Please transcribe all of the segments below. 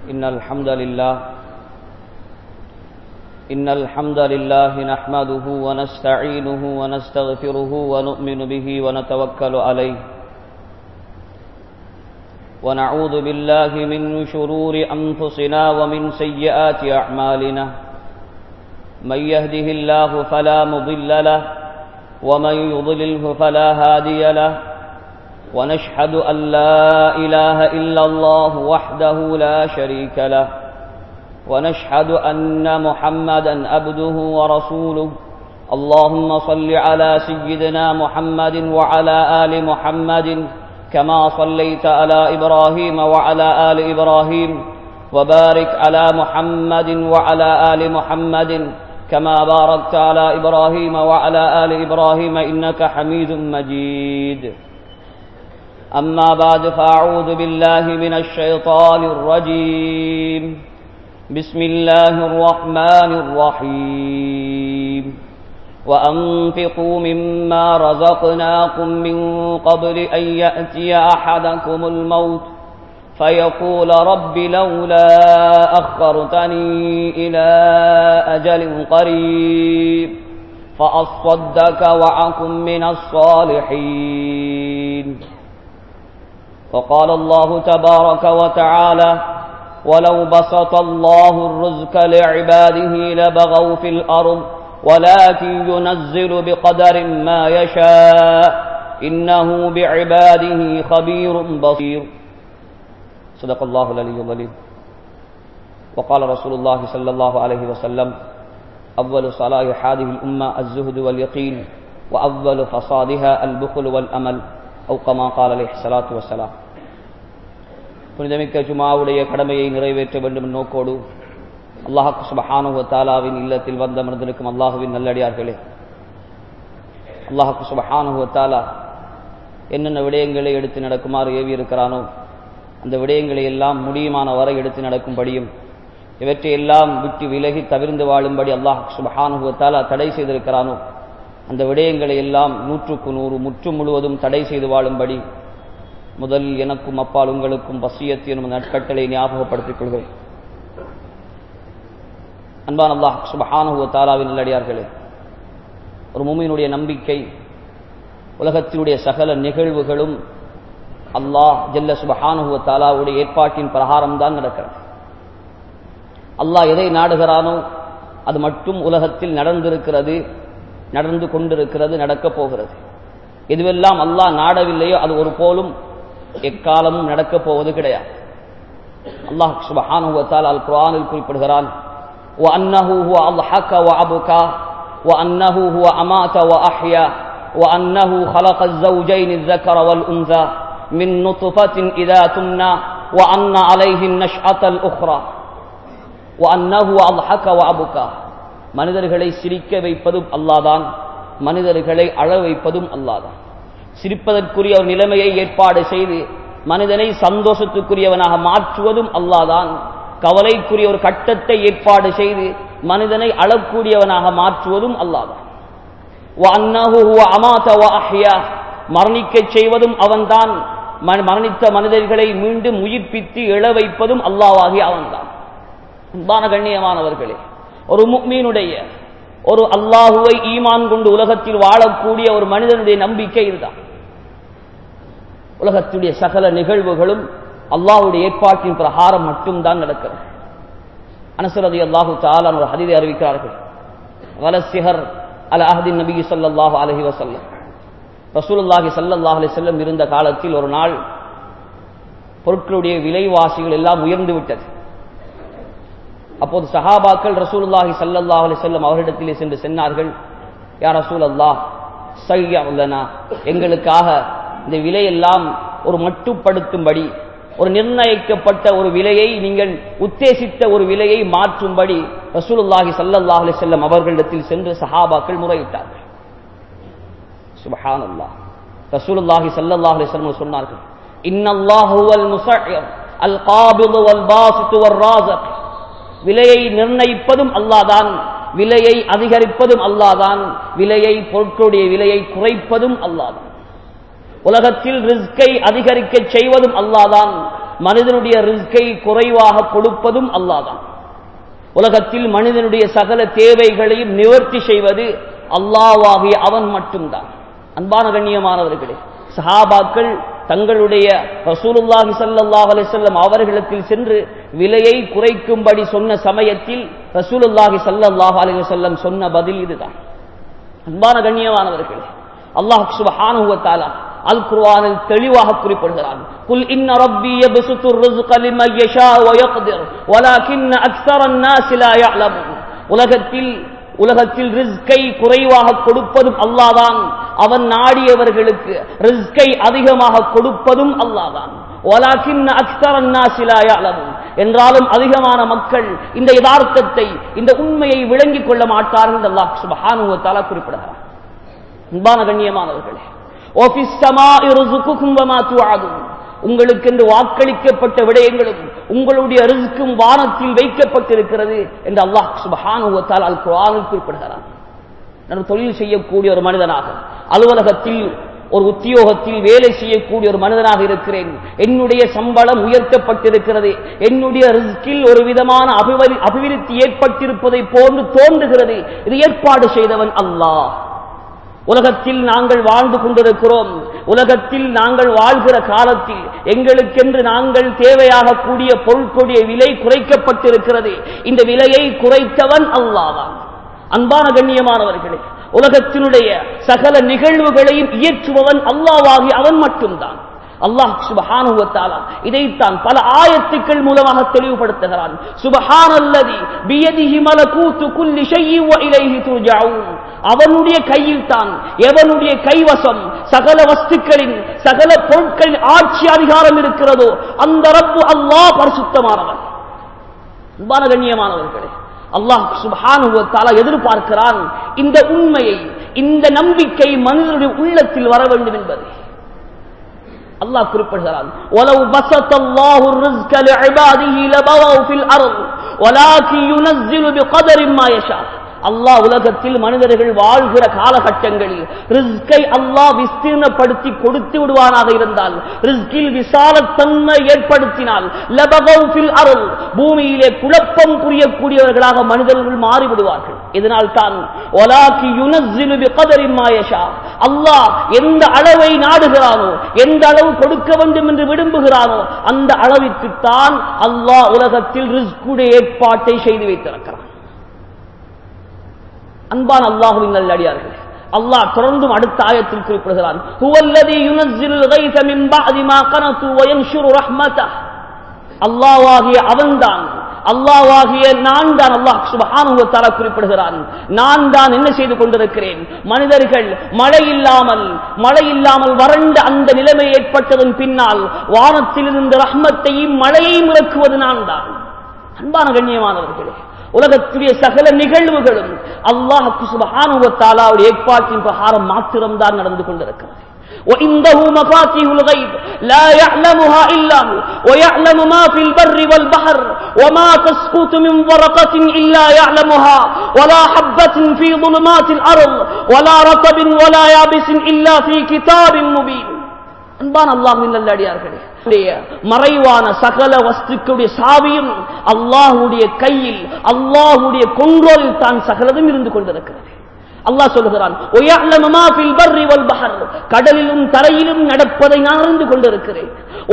إن الحمد لله إن الحمد لله نحمده ونستعينه ونستغفره ونؤمن به ونتوكل عليه ونعوذ بالله من شرور أنفسنا ومن سيئات أعمالنا من يهده الله فلا مضل له ومن يضلله فلا هادي له ونشهد أن لا إله إلا الله وحده لا شريك له ونشهد أن محمدا عبده ورسوله اللهم صل على سيدنا محمد وعلى آل محمد كما صليت على إبراهيم وعلى آل إبراهيم وبارك على محمد وعلى آل محمد كما باركت على إبراهيم وعلى آل إبراهيم إنك حميد مجيد أما بعد فأعوذ بالله من الشيطان الرجيم بسم الله الرحمن الرحيم وأنفقوا مما رزقناكم من قبل أن يأتي أحدكم الموت فيقول رب لولا أخرتني إلى أجل قريب فأصدك وعكم من الصالحين وقال الله تبارك وتعالى ولو بسط الله الرزق لعباده لبغوا في الأرض ولكن ينزل بقدر ما يشاء إنه بعباده خبير بصير صدق الله العلي العظيم وقال رسول الله صلى الله عليه وسلم أول صلاح هذه الأمة الزهد واليقين وأول فصادها البخل والأمل أو كما قال عليه الصلاة والسلام புனிதமிக்க ஜுமாவுடைய கடமையை நிறைவேற்ற வேண்டும் நோக்கோடு அல்லாஹு சுபஹானுவ தாலாவின் இல்லத்தில் வந்த மனிதனுக்கும் அல்லாஹுவின் நல்லடியார்களே அல்லாஹு சுபஹானுவ தாலா என்னென்ன விடயங்களை எடுத்து நடக்குமாறு ஏவி இருக்கிறானோ அந்த விடயங்களை எல்லாம் முடியுமான வரை எடுத்து நடக்கும்படியும் இவற்றை எல்லாம் விட்டு விலகி தவிர்ந்து வாழும்படி அல்லாஹ் சுபஹானுவ தாலா தடை செய்திருக்கிறானோ அந்த விடயங்களை எல்லாம் நூற்றுக்கு நூறு முற்று முழுவதும் தடை செய்து வாழும்படி முதல் எனக்கும் அப்பால் உங்களுக்கும் வசியத் எனும் நட்கட்டளை ஞாபகப்படுத்திக் கொள்கிறேன் அன்பான் அல்லாஹ் சுபஹானுவ தாலாவின் நல்லடியார்களே ஒரு மூமியினுடைய நம்பிக்கை உலகத்தினுடைய சகல நிகழ்வுகளும் அல்லாஹ் ஜல்ல சுபஹானுவ தாலாவுடைய ஏற்பாட்டின் பிரகாரம் தான் நடக்கிறது அல்லாஹ் எதை நாடுகிறானோ அது மட்டும் உலகத்தில் நடந்திருக்கிறது நடந்து கொண்டிருக்கிறது நடக்கப் போகிறது எதுவெல்லாம் அல்லாஹ் நாடவில்லையோ அது ஒரு போலும் எக்காலமும் நடக்கப் போவது கிடையாது அல்லாஹ் சுபஹானுவத்தால் அல் குரானில் குறிப்பிடுகிறான் وأنه هو أضحك وأبكى وأنه هو أمات وأحيا وأنه خلق الزوجين الذكر والأنثى من نطفة إذا تمنى وأن عليه النشأة الأخرى وأنه أضحك وأبكى மனிதர்களை சிரிக்க வைப்பதும் அல்லாதான் மனிதர்களை அழ வைப்பதும் அல்லாதான் சிரிப்பதற்குரிய ஒரு நிலைமையை ஏற்பாடு செய்து மனிதனை சந்தோஷத்துக்குரியவனாக மாற்றுவதும் அல்லாதான் கவலைக்குரிய ஒரு கட்டத்தை ஏற்பாடு செய்து மனிதனை அழக்கூடியவனாக மாற்றுவதும் அல்லாதான் மரணிக்க செய்வதும் அவன்தான் மரணித்த மனிதர்களை மீண்டும் உயிர்ப்பித்து எழ வைப்பதும் அல்லாவாகி அவன்தான் அன்பான கண்ணியமானவர்களே ஒரு முக்மீனுடைய ஒரு அல்லாஹுவை ஈமான் கொண்டு உலகத்தில் வாழக்கூடிய ஒரு மனிதனுடைய நம்பிக்கை இதுதான் உலகத்துடைய சகல நிகழ்வுகளும் அல்லாஹுடைய ஏற்பாட்டின் பிரகாரம் மட்டும்தான் நடக்கிறது அனசரதி அல்லாஹு தாலான் ஒரு ஹதிதை அறிவிக்கிறார்கள் வலசிஹர் அல் அஹதின் நபி சொல்லாஹு அலஹி வசல்லம் ரசூலுல்லாஹி சல்லாஹ் அலி செல்லம் இருந்த காலத்தில் ஒரு நாள் பொருட்களுடைய விலைவாசிகள் எல்லாம் உயர்ந்து விட்டது அப்போது சஹாபாக்கள் ரசூலுல்லாஹி சல்லாஹ் அலி செல்லம் அவரிடத்திலே சென்று சென்னார்கள் யார் ரசூல் அல்லாஹ் சையா எங்களுக்காக இந்த விலையெல்லாம் ஒரு மட்டுப்படுத்தும்படி ஒரு நிர்ணயிக்கப்பட்ட ஒரு விலையை நீங்கள் உத்தேசித்த ஒரு விலையை மாற்றும்படி ரசூலுல்லாஹி சல்லல்லாஹ் அலி செல்லம் அவர்களிடத்தில் சென்று சஹாபாக்கள் முறையிட்டார்கள் சுபஹான் அல்லாஹ் ரசூலுல்லாஹி சல்லல்லாஹ் அலி செல்லம் சொன்னார்கள் இன்னல்லாஹு வல் முஸஅர் அல் காபிது வல் பாசித்து வர் ராஸக் விலையை நிர்ணயிப்பதும் அல்லாதான் விலையை அதிகரிப்பதும் அல்லாதான் விலையை பொருட்களுடைய விலையை குறைப்பதும் அல்லாதான் உலகத்தில் ரிஸ்கை அதிகரிக்க செய்வதும் அல்லாதான் மனிதனுடைய ரிஸ்கை குறைவாக கொடுப்பதும் அல்லாதான் உலகத்தில் மனிதனுடைய சகல தேவைகளையும் நிவர்த்தி செய்வது அல்லாவாகிய அவன் மட்டும்தான் அன்பான கண்ணியமானவர்களே சஹாபாக்கள் தங்களுடைய ரசூலுல்லாஹி ஸல்லல்லாஹு அலைஹி வஸல்லம் அவர்களிடத்தில் சென்று விலையை குறைக்கும்படி சொன்ன சமயத்தில் ரசூலுல்லாஹி ஸல்லல்லாஹு அலைஹி வஸல்லம் சொன்ன பதில் இதுதான் அன்பான கண்ணியமானவர்களே அல்லாஹ் சுப்ஹானஹு வ தஆலா அல் குர்ஆனில் தெளிவாக குறிப்பிடுகிறான் குல் இன்ன ரப்பி யப்சுத்து الرزق لمن يشاء ويقدر ولكن اكثر الناس لا يعلمون உலகத்தில் உலகத்தில் ரிஸ்கை குறைவாக கொடுப்பதும் அல்லாதான் அவன் நாடியவர்களுக்கு ரிஸ்கை அதிகமாக கொடுப்பதும் அல்லாதான் என்றாலும் அதிகமான மக்கள் இந்த யதார்த்தத்தை இந்த உண்மையை விளங்கிக் கொள்ள மாட்டார்கள் அல்லாஹ் சுபஹானுவத்தால குறிப்பிடுகிறார் அன்பான கண்ணியமானவர்களே உங்களுக்கு என்று வாக்களிக்கப்பட்ட விடயங்களும் உங்களுடைய ரிஸ்க்கும் வானத்தில் வைக்கப்பட்டிருக்கிறது என்று அல்லாஹ் சுபஹானுவத்தால் அல் குரானில் குறிப்பிடுகிறார் நான் தொழில் செய்யக்கூடிய ஒரு மனிதனாக அலுவலகத்தில் ஒரு உத்தியோகத்தில் வேலை செய்யக்கூடிய ஒரு மனிதனாக இருக்கிறேன் என்னுடைய சம்பளம் உயர்த்தப்பட்டிருக்கிறது என்னுடைய ரிஸ்கில் ஒரு விதமான அபிவிருத்தி ஏற்பட்டிருப்பதை போன்று தோன்றுகிறது இது ஏற்பாடு செய்தவன் அல்லாஹ் உலகத்தில் நாங்கள் வாழ்ந்து கொண்டிருக்கிறோம் உலகத்தில் நாங்கள் வாழ்கிற காலத்தில் எங்களுக்கென்று நாங்கள் தேவையாக கூடிய பொருட்களுடைய விலை குறைக்கப்பட்டிருக்கிறது இந்த விலையை குறைத்தவன் அல்லாதான் அன்பான கண்ணியமானவர்களே உலகத்தினுடைய சகல நிகழ்வுகளையும் இயற்றுபவன் அல்லாவாகி அவன் மட்டும்தான் அல்லாஹ் சுபஹானுவத்தாலா இதைத்தான் பல ஆயத்துக்கள் மூலமாக தெளிவுபடுத்துகிறான் சுபஹானல்லதி பியதிஹி மலகூத்து குல்லி ஷைஇன் வ இலைஹி துர்ஜஊன் அவனுடைய கையில் தான் எவனுடைய கைவசம் சகல வஸ்துக்களின் சகல பொருட்களின் ஆட்சி அதிகாரம் இருக்கிறதோ அந்த ரப்பு அல்லாஹ் பரிசுத்தமானவன் அன்பான கண்ணியமானவர்களே அல்லாஹ் சுபானுவத்தால எதிர்பார்க்கிறான் இந்த உண்மையை இந்த நம்பிக்கை மனிதனுடைய உள்ளத்தில் வர வேண்டும் என்பதை அல்லாஹ் குறிப்பிடுகிறான் وَلَوْ بَسَطَ اللَّهُ الرِّزْقَ لِعِبَادِهِ لَبَغَوْا فِي الْأَرْضِ وَلَكِنْ يُنَزِّلُ بِقَدَرٍ مَا يَشَاءُ அல்லாஹ் உலகத்தில் மனிதர்கள் வாழ்கிற காலகட்டங்களில் ரிஸ்கை அல்லாஹ் விஸ்தீர்ணப்படுத்தி கொடுத்து விடுவானாக இருந்தால் ரிஸ்கில் விசாலத்தன்மை ஏற்படுத்தினால் அருள் பூமியிலே குழப்பம் புரியக்கூடியவர்களாக மனிதர்கள் மாறிவிடுவார்கள் இதனால் தான் அல்லாஹ் எந்த அளவை நாடுகிறானோ எந்த அளவு கொடுக்க வேண்டும் என்று விரும்புகிறானோ அந்த அளவிற்குத்தான் அல்லாஹ் உலகத்தில் ரிஸ்குடைய ஏற்பாட்டை செய்து வைத்திருக்கிறான் அன்பான அல்லாஹுவின் நல்லடியார்கள் அல்லாஹ் தொடர்ந்தும் அடுத்த ஆயத்தில் குறிப்பிடுகிறான் அல்லாவாகிய அவன்தான் அல்லாவாகிய நான் தான் அல்லாஹ் சுபஹானுவத்தால குறிப்பிடுகிறான் நான் தான் என்ன செய்து கொண்டிருக்கிறேன் மனிதர்கள் மழை இல்லாமல் மழை இல்லாமல் வறண்ட அந்த நிலைமை ஏற்பட்டதன் பின்னால் வானத்திலிருந்து ரஹ்மத்தையும் மழையையும் இறக்குவது நான் தான் அன்பான கண்ணியமானவர்களே உலகத்துடைய சகல நிகழ்வுகளும் அல்லாஹுக்கு சுபஹானுவத்தாலாவுடைய ஏற்பாட்டின் பிரகாரம் மாத்திரம்தான் நடந்து கொண்டிருக்கிறது وعنده مفاتيح الغيب لا يعلمها إلا هو ويعلم ما في البر والبحر وما تسقط من ورقة إلا يعلمها ولا حبة في ظلمات الأرض ولا رطب ولا يابس إلا في كتاب مبين அன்பான் அல்லாஹின் நல்லடியார்களே மறைவான சகல வஸ்துக்களுடைய சாவியும் அல்லாஹுடைய கையில் அல்லாஹுடைய கொண்டோலில் தான் சகலதும் இருந்து கொண்டிருக்கிறது அல்லாஹ் சொல்லுகிறான் கடலிலும் தரையிலும் நடப்பதை நான் அறிந்து கொண்டிருக்கிறேன்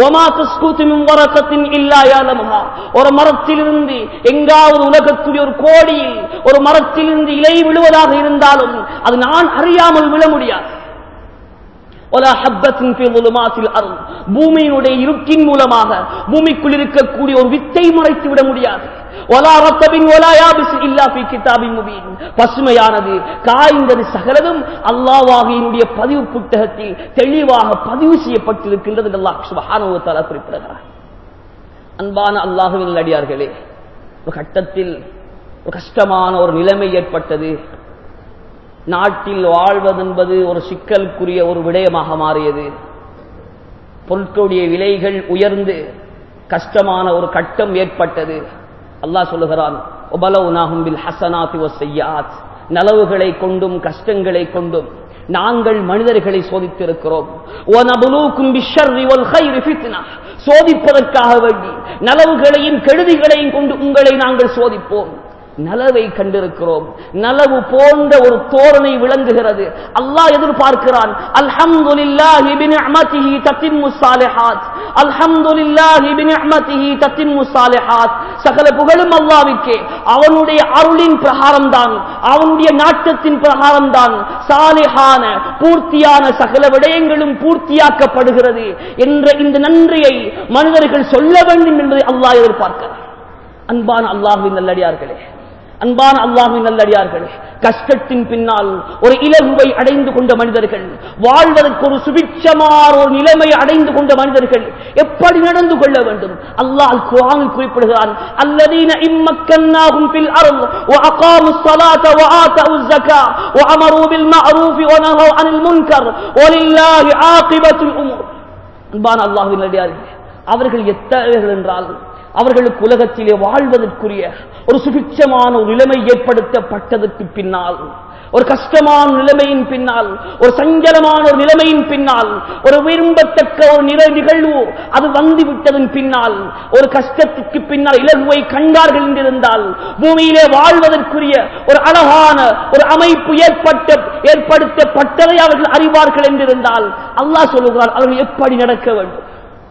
ஒரு மரத்திலிருந்து எங்காவது உலகத்துடைய ஒரு கோடியில் ஒரு மரத்திலிருந்து இலை விழுவதாக இருந்தாலும் அது நான் அறியாமல் விழ முடியாது பூமியினுடைய இருட்டின் மூலமாக பூமிக்குள் இருக்கக்கூடிய ஒரு வித்தை மறைத்து விட முடியாது பசுமையானது காய்ந்தது சகலதும் அல்லாவாகியினுடைய பதிவு புத்தகத்தில் தெளிவாக பதிவு செய்யப்பட்டிருக்கின்றது அல்லாஹ் குறிப்பிடுகிறார் அன்பான அல்லாஹுவின் அடியார்களே ஒரு கட்டத்தில் ஒரு கஷ்டமான ஒரு நிலைமை ஏற்பட்டது நாட்டில் வாழ்வதென்பது ஒரு சிக்கலுக்குரிய ஒரு விடயமாக மாறியது பொருட்களுடைய விலைகள் உயர்ந்து கஷ்டமான ஒரு கட்டம் ஏற்பட்டது அல்லாஹ் சொல்லுகிறான் நலவுகளை கொண்டும் கஷ்டங்களை கொண்டும் நாங்கள் மனிதர்களை சோதித்திருக்கிறோம் சோதிப்பதற்காக வேண்டி நலவுகளையும் கெடுதிகளையும் கொண்டு உங்களை நாங்கள் சோதிப்போம் நலவை கண்டிருக்கிறோம் நலவு போன்ற ஒரு தோரணை விளங்குகிறது அல்லாஹ் எதிர்பார்க்கிறான் அல்ஹம்துலில்லாஹி பினிஅமதிஹி தத்திம்மு ஸாலிஹாத் அல்ஹம்துலில்லாஹி பினிஅமதிஹி தத்திம்மு ஸாலிஹாத் சகல புகழும் அல்லாஹ்வுக்கே அவனுடைய அருளின் பிரகாரம் தான் அவனுடைய நாட்டத்தின் பிரகாரம் தான் சாலிஹான பூர்த்தியான சகல விடயங்களும் பூர்த்தியாக்கப்படுகிறது என்ற இந்த நன்றியை மனிதர்கள் சொல்ல வேண்டும் என்பதை அல்லாஹ் எதிர்பார்க்கிறார் அன்பான அல்லாஹுவின் நல்லடியார்களே அன்பான அல்லாஹுவின் நல்லடியார்களே கஷ்டத்தின் பின்னால் ஒரு இலகுவை அடைந்து கொண்ட மனிதர்கள் வாழ்வதற்கு ஒரு சுபிட்சமான ஒரு நிலைமை அடைந்து கொண்ட மனிதர்கள் எப்படி நடந்து கொள்ள வேண்டும் அல்லாஹ் குரானில் குறிப்பிடுகிறான் அல்லதீன இம்மக்கன்னாகும் பில் அருள் وأقاموا الصلاة وآتوا الزكاة وأمروا بالمعروف ونهوا عن المنكر ولله عاقبة الأمور அன்பான அல்லாஹுவின் நல்லடியார்களே அவர்கள் எத்தகையவர்கள் என்றால் அவர்களுக்கு உலகத்திலே வாழ்வதற்குரிய ஒரு சுபிட்சமான ஒரு நிலைமை ஏற்படுத்தப்பட்டதற்கு பின்னால் ஒரு கஷ்டமான நிலைமையின் பின்னால் ஒரு சஞ்சலமான ஒரு நிலைமையின் பின்னால் ஒரு விரும்பத்தக்க ஒரு நிலை நிகழ்வு அது வந்துவிட்டதன் பின்னால் ஒரு கஷ்டத்துக்கு பின்னால் இலகுவை கண்டார்கள் என்றிருந்தால் பூமியிலே வாழ்வதற்குரிய ஒரு அழகான ஒரு அமைப்பு ஏற்பட்ட ஏற்படுத்தப்பட்டதை அவர்கள் அறிவார்கள் என்றிருந்தால் அல்லாஹ் சொல்லுகிறார் அவர்கள் எப்படி நடக்க வேண்டும்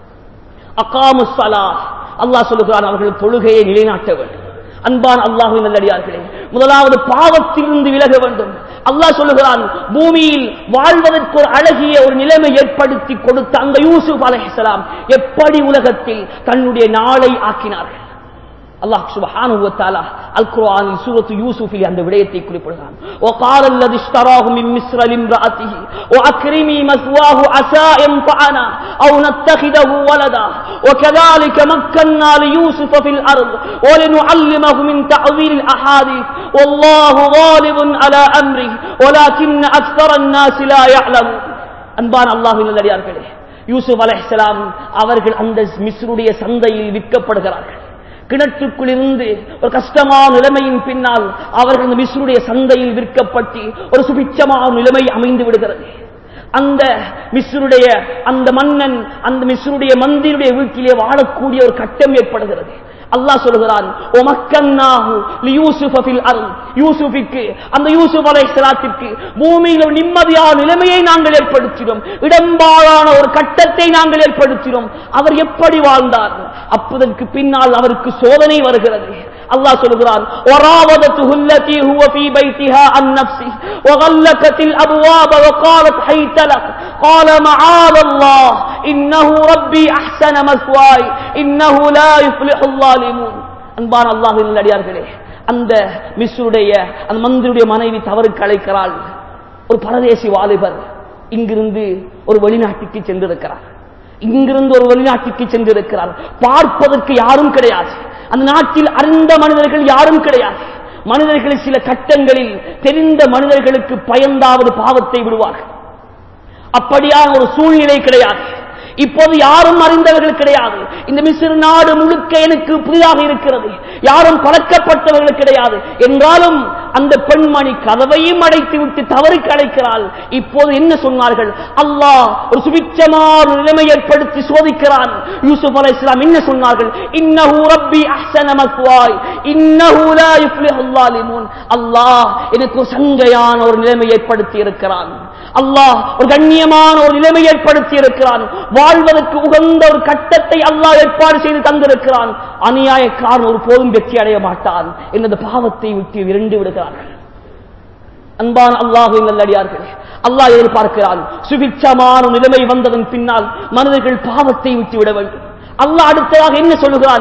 அகாமு சலா அல்லாஹ் சொல்லுகிறான் அவர்கள் தொழுகையை நிலைநாட்ட வேண்டும் அன்பான் அல்லாஹுவின் நல்லடியார்களே முதலாவது பாவத்திலிருந்து விலக வேண்டும் அல்லாஹ் சொல்லுகிறான் பூமியில் வாழ்வதற்கு ஒரு அழகிய ஒரு நிலைமை ஏற்படுத்தி கொடுத்த அந்த யூசுப் அலைஹிஸ்ஸலாம் எப்படி உலகத்தில் தன்னுடைய நாளை ஆக்கினார்கள் அல்லாஹ் சுப்ஹானஹு வ தஆலா அல் குர்ஆனில் சூரத்து யூசுஃபில் அந்த விடயத்தை குறிப்பிடுகிறான் وقال الذي اشتراه من مصر لامرأته واكرمي مثواه عسى ان ينفعنا او نتخذه ولدا وكذلك مكنا ليوسف في الارض ولنعلمه من تعويل الاحاديث والله غالب على امره ولكن اكثر الناس لا يعلمون அன்பான அல்லாஹ்வின் நல்லடியார்களே யூசுப் அலைஹிஸ்ஸலாம் அவர்கள் அந்த மிஸ்ருடைய சந்தையில் விற்கப்படுகிறார்கள் கிணற்றுக்குள் இருந்து ஒரு கஷ்டமான நிலைமையின் பின்னால் அவர்கள் அந்த மிஸ்ருடைய சந்தையில் விற்கப்பட்டு ஒரு சுபிச்சமான நிலைமை அமைந்து விடுகிறது அந்த மிஸ்ருடைய அந்த மன்னன் அந்த மிஸ்ருடைய மந்திருடைய வீட்டிலே வாழக்கூடிய ஒரு கட்டம் ஏற்படுகிறது அல்லாஹ் சொல்கிறான் யூசுஃபிற்கு அந்த யூசுப் அலைஹிஸ்ஸலாத்திற்கு பூமியில் ஒரு நிம்மதியான நிலைமையை நாங்கள் ஏற்படுத்தினோம் இடம்பாலான ஒரு கட்டத்தை நாங்கள் ஏற்படுத்தினோம் அவர் எப்படி வாழ்ந்தார் அப்பதற்கு பின்னால் அவருக்கு சோதனை வருகிறது அல்லாஹ் சொல்கிறான் وراودته التي هو في بيتها عن نفسه وغلقت الابواب وقالت حيت لك قال معاذ الله انه ربي احسن مثواي انه لا يفلح الظالمون அன்பான அல்லாஹ்வின் நல்லடியார்களே அந்த மிஸ்ருடைய அந்த மந்திரியுடைய மனைவி தவறுக்கு அழைக்கிறாள் ஒரு பரதேசி வாலிபர் இங்கிருந்து ஒரு வெளிநாட்டுக்கு சென்றிருக்கிறார் இங்கிருந்து ஒரு வெளிநாட்டுக்கு சென்றிருக்கிறார் பார்ப்பதற்கு யாரும் கிடையாது அந்த நாட்டில் அறிந்த மனிதர்கள் யாரும் கிடையாது மனிதர்கள் சில கட்டங்களில் தெரிந்த மனிதர்களுக்கு பயந்தாவது பாவத்தை விடுவார்கள் அப்படியான ஒரு சூழ்நிலை கிடையாது இப்போது யாரும் அறிந்தவர்கள் கிடையாது இந்த மிஸ்ர் நாடு முழுக்க எனக்கு புதிதாக இருக்கிறது யாரும் பழக்கப்பட்டவர்கள் கிடையாது என்றாலும் அந்த பெண்மணி கதவையும் அடைத்து விட்டு தவறுக்கு அழைக்கிறாள் இப்போது என்ன சொன்னார்கள் அல்லாஹ் ஒரு சுபிச்சமான நிலைமை ஏற்படுத்தி சோதிக்கிறான் யூசுப் அலை இஸ்லாம் என்ன சொன்னார்கள் இன்னஹு ரப்பி அஹ்சன மத்வாய் இன்னஹு லா யுஃப்லிஹுல் ஸாலிமூன் அல்லாஹ் எனக்கு ஒரு சங்கையான ஒரு நிலைமை ஏற்படுத்தி இருக்கிறான் அல்லாஹ் ஒரு கண்ணியமான ஒரு நிலைமை ஏற்படுத்தி இருக்கிறான் வாழ்வதற்கு உகந்த ஒரு கட்டத்தை அல்லாஹ் ஏற்பாடு செய்து தந்திருக்கிறான் அநியாயக்காரன் ஒரு போதும் வெற்றி அடைய மாட்டான் எனது பாவத்தை விட்டு விரண்டு விடுகிறார்கள் அன்பான அல்லாஹுவின் நல்லடியார்களே அல்லாஹ் எதிர்பார்க்கிறான் சுபிட்சமான நிலைமை வந்ததன் பின்னால் மனிதர்கள் பாவத்தை விட்டு விட வேண்டும் அல்லாஹ் அடுத்ததாக என்ன சொல்லுகிறான்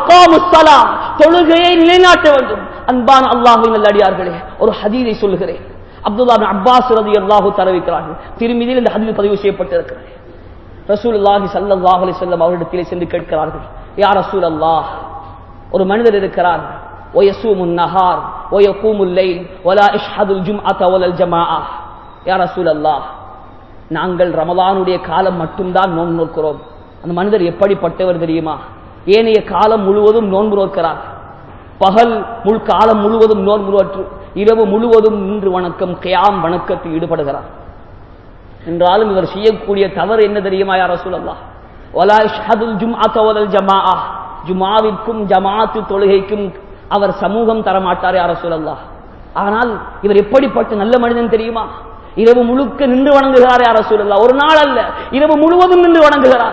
தொழுகையை நிலைநாட்ட வேண்டும் அன்பான அல்லாஹுவின் நல்லடியார்களே ஒரு ஹதீதை சொல்லுகிறேன் அப்துல்லா அப்பாஸ் ரதி அல்லாஹு தரவிக்கிறார்கள் திருமதியில் இந்த ஹதீஸ் பதிவு செய்யப்பட்டிருக்கிறது ரசூல் அல்லாஹி சல்லாஹ் அலி சொல்லம் அவரிடத்திலே சென்று கேட்கிறார்கள் யார் ரசூல் அல்லாஹ் ஒரு மனிதர் இருக்கிறார் ويصوم النهار ويقوم الليل ولا يشهد الجمعة ولا الجماعة يا رسول الله நாங்கள் ரமலானுடைய காலம் மட்டும்தான் நோன்பு நோக்கிறோம் அந்த மனிதர் எப்படிப்பட்டவர் தெரியுமா ஏனைய காலம் முழுவதும் நோன்பு நோக்கிறார் பகல் முழு காலம் முழுவதும் நோன்பு நோற்று இரவு முழுவதும் நின்று வணக்கம் கியாம் வணக்கத்தில் ஈடுபடுகிறார் என்றாலும் இவர் செய்யக்கூடிய தவறு என்ன தெரியுமா யார சொல்லலாம் வலா யஷ்ஹதுல் ஜும்அத வலல் ஜமாஅ ஜுமாவிற்கும் ஜமாஅத்து தொழுகைக்கும் அவர் சமூகம் தரமாட்டார் யார் ரசூலல்லாஹ் ஆனால் இவர் எப்படிப்பட்ட நல்ல மனிதன் தெரியுமா இரவு முழுக்க நின்று வணங்குகிறார் யார் ரசூலல்லாஹ் ஒரு நாள் அல்ல இரவு முழுவதும் நின்று வணங்குகிறார்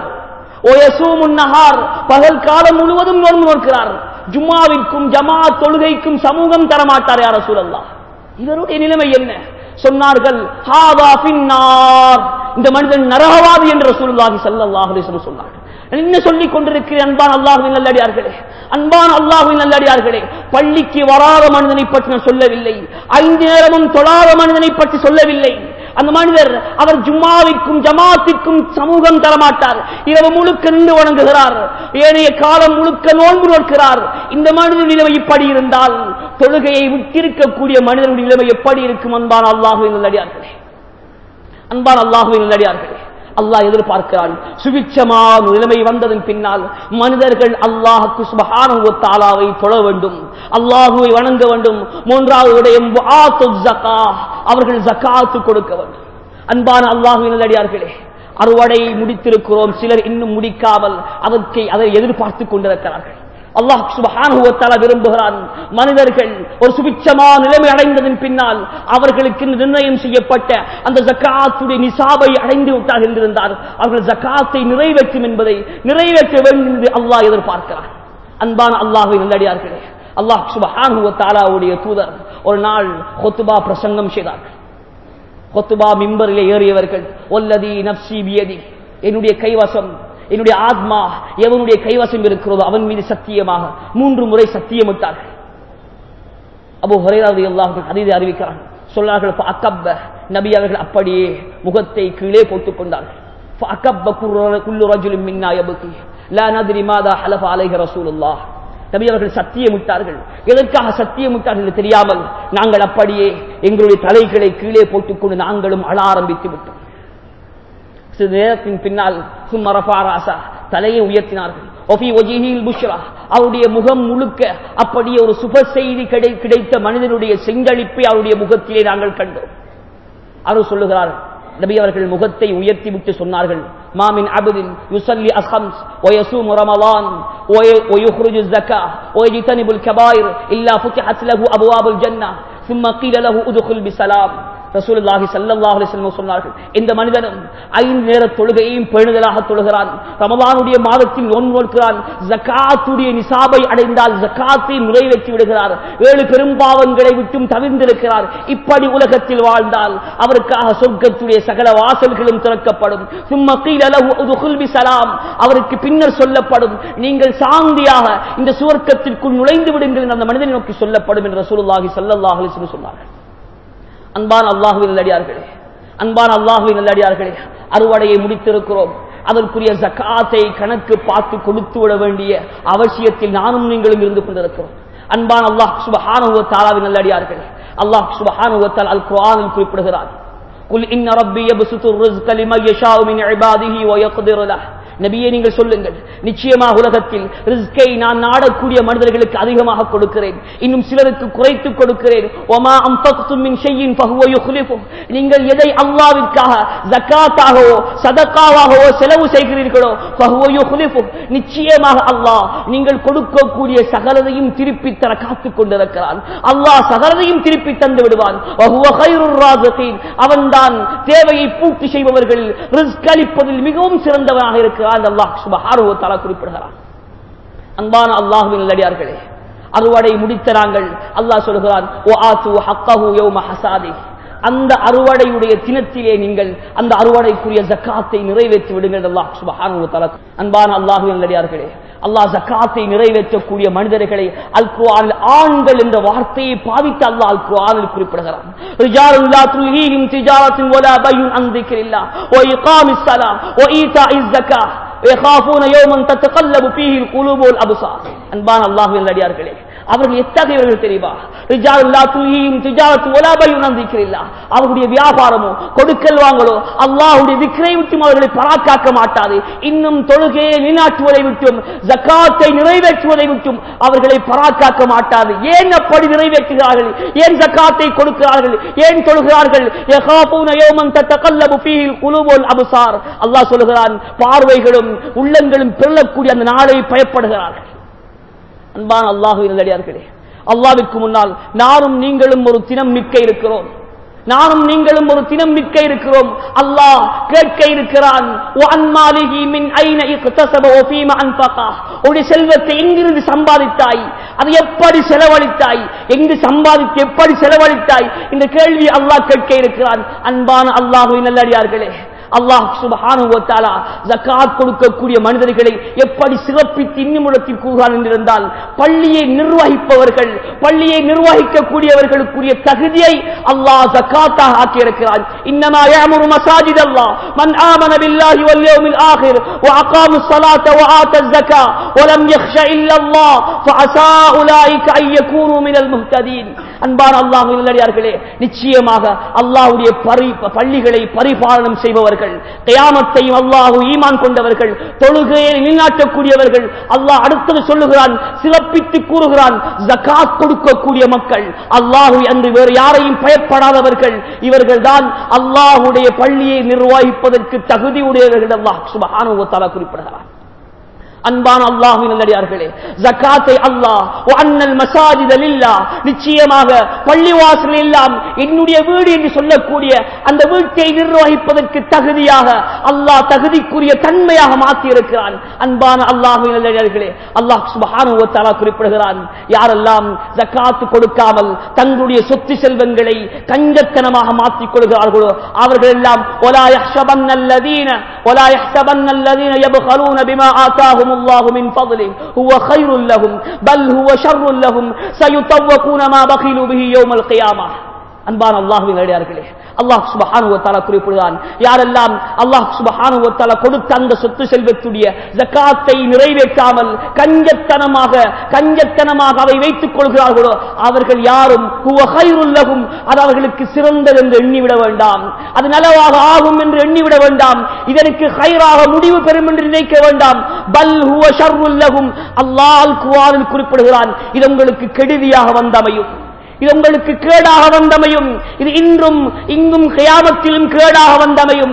நஹார் பகல் காலம் முழுவதும் நோன்பு நோக்கிறார் ஜும்மாவிற்கும் ஜமாத் தொழுகைக்கும் சமூகம் தரமாட்டார் யார் ரசூலல்லாஹ் இவருடைய நிலைமை என்ன சொன்னார்கள் ஹாதா பின்னார் இந்த மனிதன் நரகவாதி என்று ரசூலுல்லாஹி ஸல்லல்லாஹு அலைஹி வஸல்லம் சொன்னார்கள் என்ன சொல்லிக் கொண்டிருக்கிறேன் அன்பான் அல்லாஹுவின் நல்லடியார்களே அன்பான் அல்லாஹுவின் நல்லடியார்களே பள்ளிக்கு வராத மனிதனை பற்றி நான் சொல்லவில்லை ஐந்து நேரமும் தொழாத மனிதனை பற்றி சொல்லவில்லை அந்த மனிதர் அவர் ஜும்மாவிற்கும் ஜமாத்திற்கும் சமூகம் தரமாட்டார் இரவு முழுக்க நின்று வணங்குகிறார் ஏனைய காலம் முழுக்க நோன்பு நோக்கிறார் இந்த மனிதன் நிலைமை இப்படி இருந்தால் தொழுகையை விட்டிருக்கக்கூடிய மனிதனுடைய நிலைமை எப்படி இருக்கும் அன்பான் அல்லாஹுவின் நல்லடியார்களே அன்பான் அல்லாஹுவின் நல்லடியார்களே அல்லாஹ் எதிர்பார்க்கிறான் சுபிச்சமான நிலைமை வந்ததன் பின்னால் மனிதர்கள் அல்லாஹுக்கு சுபஹானஹு தாலாவை தொழ வேண்டும் அல்லாஹுவை வணங்க வேண்டும் மூன்றாவது விடயம் வஆத்து ஸகா அவர்கள் ஜகாத்து கொடுக்க வேண்டும் அன்பான அல்லாஹுவின் நல்லடியார்களே அறுவடை முடித்திருக்கிறோம் சிலர் இன்னும் முடிக்காமல் அதற்கு அதை எதிர்பார்த்து கொண்டிருக்கிறார்கள் அல்லாஹ் சுபஹானுவத்தால விரும்புகிறான் மனிதர்கள் ஒரு சுபிச்சமான நிலைமை அடைந்ததன் பின்னால் அவர்களுக்கு நிர்ணயம் செய்யப்பட்ட அந்த ஜக்காத்துடைய நிசாபை அடைந்து விட்டார் என்றிருந்தார் அவர்கள் ஜக்காத்தை நிறைவேற்றும் என்பதை நிறைவேற்ற வேண்டும் என்று அல்லாஹ் எதிர்பார்க்கிறார் அன்பான அல்லாஹை நல்லடியார்களே அல்லாஹ் சுபஹானுவத்தாலாவுடைய தூதர் ஒரு நாள் கொத்துபா பிரசங்கம் செய்தார்கள் கொத்துபா மிம்பரிலே ஏறியவர்கள் ஒல்லதி நப்சி பியதி என்னுடைய கைவசம் என்னுடைய ஆத்மா எவனுடைய கைவசம் இருக்கிறதோ அவன் மீது சத்தியமாக மூன்று முறை சத்தியமிட்டார்கள் அபு ஹரைராவது எல்லாம் அதிதை அறிவிக்கிறான் சொன்னார்கள் அக்கப்ப நபி அவர்கள் அப்படியே முகத்தை கீழே போட்டுக் கொண்டார்கள் அக்கப்ப குல்லு ரஜுலும் மின்னா யபுகி லா நத்ரி மாதா ஹலஃப அலைஹி ரசூலுல்லாஹ் நபி அவர்கள் சத்தியமிட்டார்கள் எதற்காக சத்தியமிட்டார்கள் என்று தெரியாமல் நாங்கள் அப்படியே எங்களுடைய தலைகளை கீழே போட்டுக்கொண்டு நாங்களும் அழ ஆரம்பித்து விட்டோம் சிறிது நேரத்தின் பின்னால் சும்மரபாராசா தலையை உயர்த்தினார்கள் ஒஃபி ஒஜிஹில் புஷ்ரா அவருடைய முகம் முழுக்க அப்படியே ஒரு சுப செய்தி கிடை கிடைத்த மனிதனுடைய செங்கழிப்பை அவருடைய முகத்திலே நாங்கள் கண்டோம் அவர் சொல்லுகிறார் நபி அவர்கள் முகத்தை உயர்த்தி விட்டு சொன்னார்கள் மாமின் அபுதின் யுசல்லி அஸ்ஹம்ஸ் ويصوم رمضان ويخرج الزكاة ويجتنب الكبائر إلا فتحت له أبواب الجنة ثم قيل له ادخل بسلام ரசூலுல்லாஹி ஸல்லல்லாஹு அலைஹி வஸல்லம் சொன்னார்கள் இந்த மனிதனும் ஐந்து நேர தொழுகையையும் பேணுதலாக தொழுகிறான் ரமலானுடைய மாதத்தில் நோன்பு நோக்கிறான் ஜகாத்துடைய நிசாபை அடைந்தால் ஜகாத்தை நிறைவேற்றி விடுகிறார் ஏழு பெரும்பாவங்களை விட்டும் தவிர்ந்திருக்கிறார் இப்படி உலகத்தில் வாழ்ந்தால் அவருக்காக சொர்க்கத்துடைய சகல வாசல்களும் திறக்கப்படும் சும்மா கீழலகு உதுகுல் பிசலாம் அவருக்கு பின்னர் சொல்லப்படும் நீங்கள் சாந்தியாக இந்த சுவர்க்கத்திற்குள் நுழைந்து விடுங்கள் என்று அந்த மனிதனை நோக்கி சொல்லப்படும் என்று ரசூலுல்லாஹி ஸல்லல்லாஹு அலைஹி வஸல்லம் சொன்னார்கள் அன்பான அல்லாஹுவின் நல்லடியார்களே அன்பான அல்லாஹுவின் நல்லடியார்களே அறுவடையை முடித்திருக்கிறோம் அதற்குரிய ஜக்காத்தை கணக்கு பார்த்து கொடுத்து விட வேண்டிய அவசியத்தில் நானும் நீங்களும் இருந்து கொண்டிருக்கிறோம் அன்பான அல்லாஹ் சுபஹானுவ தாலாவின் நல்லடியார்களே அல்லாஹ் சுபஹானுவத்தால் அல் குர்ஆனில் குறிப்பிடுகிறார் குல் இன்ன ரப்பி யப்சுத்து ரிஸ்க லிமன் யஷாஉ மின் இபாதிஹி வ யக்திரு லஹ் நபியே நீங்கள் சொல்லுங்கள் நிச்சயமாக உலகத்தில் ரிஸ்கை நான் நாடக்கூடிய மனிதர்களுக்கு அதிகமாக கொடுக்கிறேன் இன்னும் சிலருக்கு குறைத்து கொடுக்கிறேன் ஒமா அம்பக்தும் மின் ஷையின் ஃபஹுவ யுக்லிஃபு நீங்கள் எதை அல்லாஹ்விற்காக ஜக்காத்தாகவோ சதக்காவாகவோ செலவு செய்கிறீர்களோ ஃபஹுவ யுக்லிஃபு நிச்சயமாக அல்லாஹ் நீங்கள் கொடுக்கக்கூடிய சகலதையும் திருப்பி தர காத்துக் கொண்டிருக்கிறான் அல்லாஹ் சகலதையும் திருப்பி தந்து விடுவான் வஹுவ கைருர் ராஸிகீன் அவன்தான் தேவையை பூர்த்தி செய்பவர்கள் ரிஸ்க் அளிப்பதில் மிகவும் சிறந்தவனாக இருக்கிறான் அல்லாஹ் சுபஹானுவ தஆலா குறிப்பிடுகிறான் அன்பான அல்லாஹுவின் நல்லடியார்களே அறுவடை முடித்த நாங்கள் அல்லாஹ் சொல்கிறான் ஓ ஆத்து ஹக்கஹு யௌம ஹசாதி அந்த அறுவடையுடைய தினத்திலே நீங்கள் அந்த அறுவடைக்குரிய ஜக்காத்தை நிறைவேற்றி விடுங்கள் அல்லாஹ் சுபஹானுவ தஆலா அன்பான அல்லாஹுவின் நல்லடியார்களே அல்லாஹ் ஜக்காத்தை நிறைவேற்றக்கூடிய மனிதர்களை அல் குர்ஆனில் ஆண்கள் என்ற வார்த்தையை பாவித்து அல்லாஹ் அல் குர்ஆனில் குறிப்பிடுகிறான் ரிஜாலுன் லா துல்ஹீஹிம் திஜாரத்துன் வலா பையுன் அன் திக்ரில்லாஹ் வ இகாமிஸ் ஸலாஹ் வ ஈதாஇஸ் ஸகாஹ் ويخافون يوما تتقلب فيه القلوب والابصار அன்பான அல்லாஹ்வின் அடியார்களே அவர்கள் எத்தகையவர்கள் தெரியுமா ரிஜாலுல்லா துல்லியும் திஜாரத்து ஒலாபையும் நந்திக்கிறீர்களா அவர்களுடைய வியாபாரமோ கொடுக்கல் வாங்கலோ அல்லாஹுடைய விக்கிரை விட்டும் அவர்களை பராக்காக்க மாட்டாது இன்னும் தொழுகையை நிலைநாட்டுவதை விட்டும் ஜக்காத்தை நிறைவேற்றுவதை விட்டும் அவர்களை பராக்காக்க மாட்டாது ஏன் அப்படி நிறைவேற்றுகிறார்கள் ஏன் ஜக்காத்தை கொடுக்கிறார்கள் ஏன் தொழுகிறார்கள் யகாபூன யௌமன் தத்தகல்லபு ஃபீஹில் குலூபுல் அப்சார் அல்லாஹ் சொல்கிறான் பார்வைகளும் உள்ளங்களும் பிறழக்கூடிய அந்த நாளை பயப்படுகிறார்கள் அன்பான அல்லாஹு நல்லடியார்களே அல்லாவிற்கு முன்னால் நானும் நீங்களும் ஒரு தினம் நிற்க இருக்கிறோம் நானும் நீங்களும் ஒரு தினம் நிற்க இருக்கிறோம் அல்லாஹ் கேட்க இருக்கிறான் உடைய செல்வத்தை எங்கிருந்து சம்பாதித்தாய் அது எப்படி செலவழித்தாய் எங்கு சம்பாதித்து எப்படி செலவழித்தாய் இந்த கேள்வி அல்லாஹ் கேட்க இருக்கிறான் அன்பான அல்லாஹுவின் நல்லடியார்களே அல்லாஹ் சுபஹானுவத்தாலா ஜக்காத் கொடுக்கக்கூடிய மனிதர்களை எப்படி சிறப்பித்து இன்னுமிடத்தில் கூறுகிறான் என்றிருந்தால் பள்ளியை நிர்வகிப்பவர்கள் பள்ளியை நிர்வகிக்கக்கூடியவர்களுக்குரிய தகுதியை அல்லாஹ் ஜக்காத்தாக ஆக்கியிருக்கிறான் இன்னமா يأمر مساجد الله من آمن بالله واليوم الآخر وأقام الصلاة وآتى الزكاة ولم يخش إلا الله فعسى أولئك أن يكونوا من المهتدين அன்பான அல்லாஹ் நல்லடியார்களே நிச்சயமாக அல்லாஹ்வுடைய பரி பள்ளிகளை பரிபாலனம் செய்பவர்கள் கயாமத்தையும் அல்லாஹு ஈமான் கொண்டவர்கள் தொழுகையை நிலைநாட்டக்கூடியவர்கள் அல்லாஹ் அடுத்தது சொல்லுகிறான் சிறப்பித்து கூறுகிறான் ஜகாத் கொடுக்கக்கூடிய மக்கள் அல்லாஹு அன்று வேறு யாரையும் பயப்படாதவர்கள் இவர்கள் தான் அல்லாஹுடைய பள்ளியை நிர்வகிப்பதற்கு தகுதி உடையவர்கள் அல்லாஹ் சுபஹானுவத்தாலா குறிப்பிடுகிறார் அன்பான அல்லாஹின் நல்லடியார்களே ஜக்காத்தை அல்லாஹ் அண்ணல் மசாஜித இல்லா நிச்சயமாக பள்ளிவாசல் எல்லாம் என்னுடைய வீடு என்று சொல்லக்கூடிய அந்த வீட்டை நிர்வகிப்பதற்கு தகுதியாக அல்லாஹ் தகுதிக்குரிய தன்மையாக மாற்றி இருக்கிறான் அன்பான அல்லாஹின் நல்லடியார்களே அல்லாஹ் சுபஹானுவத்தாலா குறிப்பிடுகிறான் யாரெல்லாம் ஜக்காத்து கொடுக்காமல் தங்களுடைய சொத்து செல்வங்களை கஞ்சத்தனமாக மாற்றிக் கொள்கிறார்களோ அவர்கள் எல்லாம் ஒலா யஹ்ஷபன் அல்லதீன ஒலா யஹ்ஷபன் அல்லதீன يبخلون بما آتاهم الله من فضله هو خير لهم بل هو شر لهم سيطوقون ما بخلوا به يوم القيامة அன்பான அல்லாஹுவின் அடியார்களே அல்லாஹ் சுபஹானுவத்தாலா குறிப்பிடுகிறான் யாரெல்லாம் அல்லாஹ் சுபஹானுவத்தாலா கொடுத்த அந்த சொத்து செல்வத்துடைய ஜக்காத்தை நிறைவேற்றாமல் கஞ்சத்தனமாக கஞ்சத்தனமாக அதை வைத்துக் கொள்கிறார்களோ அவர்கள் யாரும் உள்ளகும் அது அவர்களுக்கு சிறந்தது என்று எண்ணிவிட வேண்டாம் அது நலவாக ஆகும் என்று எண்ணிவிட வேண்டாம் இதற்கு ஹைராக முடிவு பெறும் என்று நினைக்க வேண்டாம் பல் ஹுவ ஷர்ருல்லகும் அல்லாஹ் குவாரில் குறிப்பிடுகிறான் இது உங்களுக்கு கெடுதியாக வந்தமையும் இது உங்களுக்கு கேடாக வந்தமையும் இது இன்றும் இங்கும் கயாமத்திலும் கேடாக வந்தமையும்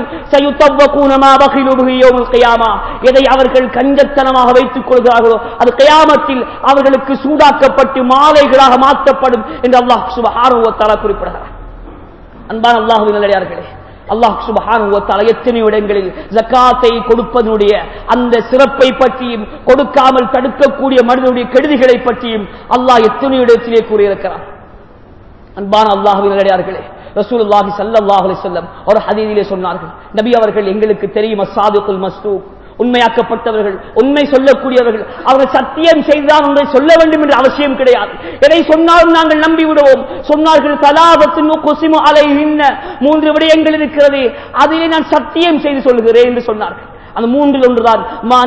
கயாமா எதை அவர்கள் கஞ்சத்தனமாக வைத்துக் கொள்கிறார்களோ அது கயாமத்தில் அவர்களுக்கு சூடாக்கப்பட்டு மாலைகளாக மாற்றப்படும் என்று அல்லாஹ் சுபஹானுவத்தாலா குறிப்பிடுகிறார் அன்பான அல்லாஹுவின் நல்லடியார்களே அல்லாஹ் சுபஹானுவத்தால எத்தனையோ இடங்களில் ஜக்காத்தை கொடுப்பதனுடைய அந்த சிறப்பை பற்றியும் கொடுக்காமல் தடுக்கக்கூடிய மனிதனுடைய கெடுதிகளை பற்றியும் அல்லாஹ் எத்தனையோ இடத்திலே கூறியிருக்கிறார் அன்பான அல்லாஹுவின் நல்லடியார்களே ரசூலுல்லாஹி ஸல்லல்லாஹு அலைஹி வஸல்லம் ஒரு ஹதீஸிலே சொன்னார்கள் நபி அவர்கள் எங்களுக்கு தெரியும் அஸ்ஸாதிகுல் மஸ்தூக் உண்மையாக்கப்பட்டவர்கள் உண்மை சொல்லக்கூடியவர்கள் அவர்கள் சத்தியம் செய்துதான் ஒன்றை சொல்ல வேண்டும் என்ற அவசியம் கிடையாது எதை சொன்னாலும் நாங்கள் நம்பி விடுவோம் சொன்னார்கள் தலாபத்து கொசிமு அலை மூன்று விடயங்கள் இருக்கிறது அதிலே நான் சத்தியம் செய்து சொல்கிறேன் என்று சொன்னார்கள் அந்த மூன்றில் ஒன்றுதான்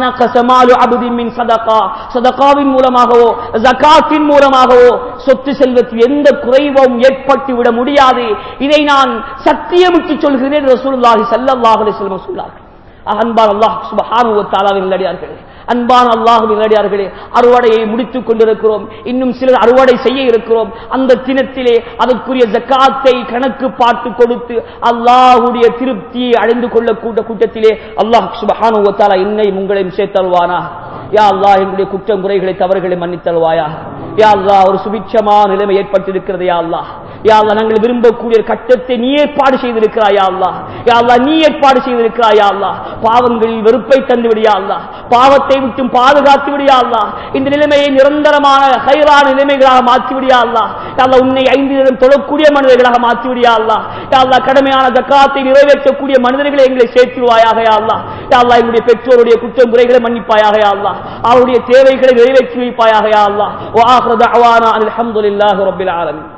சதகாவின் மூலமாகவோ ஜகாத்தின் மூலமாகவோ சொத்து செல்வத்தில் எந்த குறைவும் ஏற்பட்டு விட முடியாது இதை நான் சத்தியமிட்டு சொல்கிறேன் ரசூலுல்லாஹி ஸல்லல்லாஹு அலைஹி வஸல்லம் சொன்னார்கள் அன்பான் அல்லாஹ் சுப்ஹானஹு வ தஆலாவின் நல்லடியார்களே அன்பான அல்லாஹுவின் நல்லடியார்களே அறுவடையை முடித்துக் கொண்டிருக்கிறோம் இன்னும் சிலர் அறுவடை செய்ய இருக்கிறோம் அந்த தினத்திலே அதற்குரிய ஜக்காத்தை கணக்கு பார்த்து கொடுத்து அல்லாஹுடைய திருப்தியை அடைந்து கொள்ளக்கூட்ட கூட்டத்திலே அல்லாஹ் சுபஹானு வத்தாலா என்னை உங்களையும் சேர்த்தல்வானா யா அல்லாஹ் எங்களுடைய குற்றம் குறைகளை தவறுகளை மன்னித்தல்வாயா யா அல்லாஹ் ஒரு சுபிட்சமான நிலைமை ஏற்பட்டிருக்கிறது யா அல்லாஹ் யா அல்லாஹ் நாங்கள் விரும்பக்கூடிய ஒரு கட்டத்தை நீ ஏற்பாடு செய்திருக்கிறாய் யா அல்லாஹ் யா அல்லாஹ் நீ ஏற்பாடு செய்திருக்கிறாய் யா அல்லாஹ் பாவங்களில் வெறுப்பை தந்து விடியா அல்லாஹ் பாவத்தை விட்டும் பாதுகாத்து விடியா அல்லாஹ் இந்த நிலைமையை நிரந்தரமான கைரான நிலைமைகளாக மாற்றி விடியா அல்லாஹ் யா அல்லாஹ் உன்னை ஐந்து நேரம் தொழக்கூடிய மனிதர்களாக மாற்றி விடியா அல்லாஹ் யா அல்லாஹ் கடமையான ஜக்காத்தை நிறைவேற்றக்கூடிய மனிதர்களை எங்களை சேர்த்துருவாயாக யா அல்லாஹ் யா அல்லாஹ் எங்களுடைய பெற்றோருடைய குற்றம் குறைகளை மன்னிப்பாயாக யா அல்லாஹ் அவருடைய தேவைகளை நிறைவேற்றி வைப்பாயாக யா அல்லாஹ் வ ஆஹிரு தஅவானா அல்ஹம்துலில்லாஹி ரப்பில் ஆலமீன்